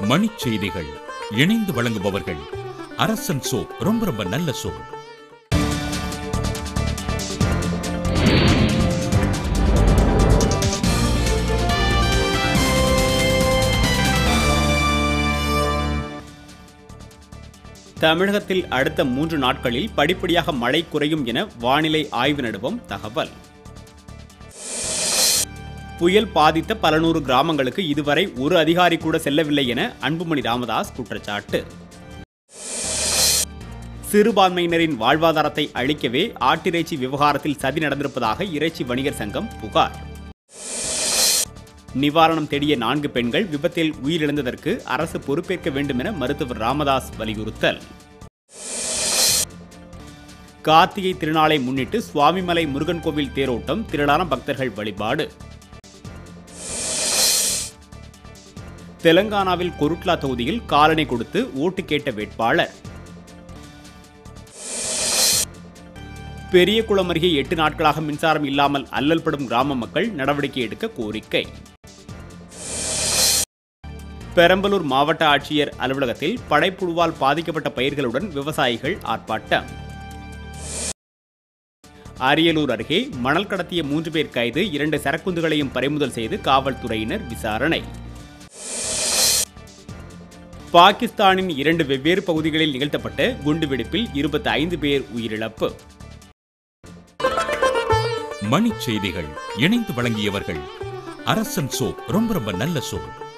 மணிச் செய்திகள் இணைந்து வழங்குபவர்கள் அரசன் சோ ரொம்ப ரொம்ப நல்ல சோ தமிழகத்தில் அடுத்த மூன்று நாட்களில் படிப்படியாக மழை குறையும் என வானிலை ஆய்வு நடுவம் தகவல் புயல் பாதித்த பல நூறு கிராமங்களுக்கு இதுவரை ஒரு அதிகாரி கூட செல்லவில்லை என அன்புமணி ராமதாஸ் குற்றச்சாட்டு சிறுபான்மையினரின் வாழ்வாதாரத்தை அளிக்கவே ஆட்டிறைச்சி விவகாரத்தில் சதி நடந்திருப்பதாக இறைச்சி வணிகர் சங்கம் புகார் நிவாரணம் தேடிய நான்கு பெண்கள் விபத்தில் உயிரிழந்ததற்கு அரசு பொறுப்பேற்க வேண்டும் என மருத்துவர் ராமதாஸ் வலியுறுத்தல் கார்த்திகை திருநாளை முன்னிட்டு சுவாமிமலை முருகன் கோவில் தேரோட்டம் திரளான பக்தர்கள் வழிபாடு தெலங்கானாவில் கொருட்லா தொகுதியில் காலணி கொடுத்து ஓட்டு கேட்ட வேட்பாளர் பெரியகுளம் அருகே எட்டு நாட்களாக மின்சாரம் இல்லாமல் அல்லல்படும் கிராம மக்கள் நடவடிக்கை எடுக்க கோரிக்கை பெரம்பலூர் மாவட்ட ஆட்சியர் அலுவலகத்தில் படைப்புழுவால் பாதிக்கப்பட்ட பயிர்களுடன் விவசாயிகள் ஆர்ப்பாட்டம் அரியலூர் அருகே மணல் கடத்திய மூன்று பேர் கைது இரண்டு சரக்குந்துகளையும் பறிமுதல் செய்து காவல்துறையினர் விசாரணை பாகிஸ்தானின் இரண்டு வெவ்வேறு பகுதிகளில் நிகழ்த்தப்பட்ட குண்டுவெடிப்பில் இருபத்தி ஐந்து பேர் உயிரிழப்பு மணிச் செய்திகள் இணைந்து வழங்கியவர்கள் அரசன் சோ ரொம்ப ரொம்ப நல்ல சோ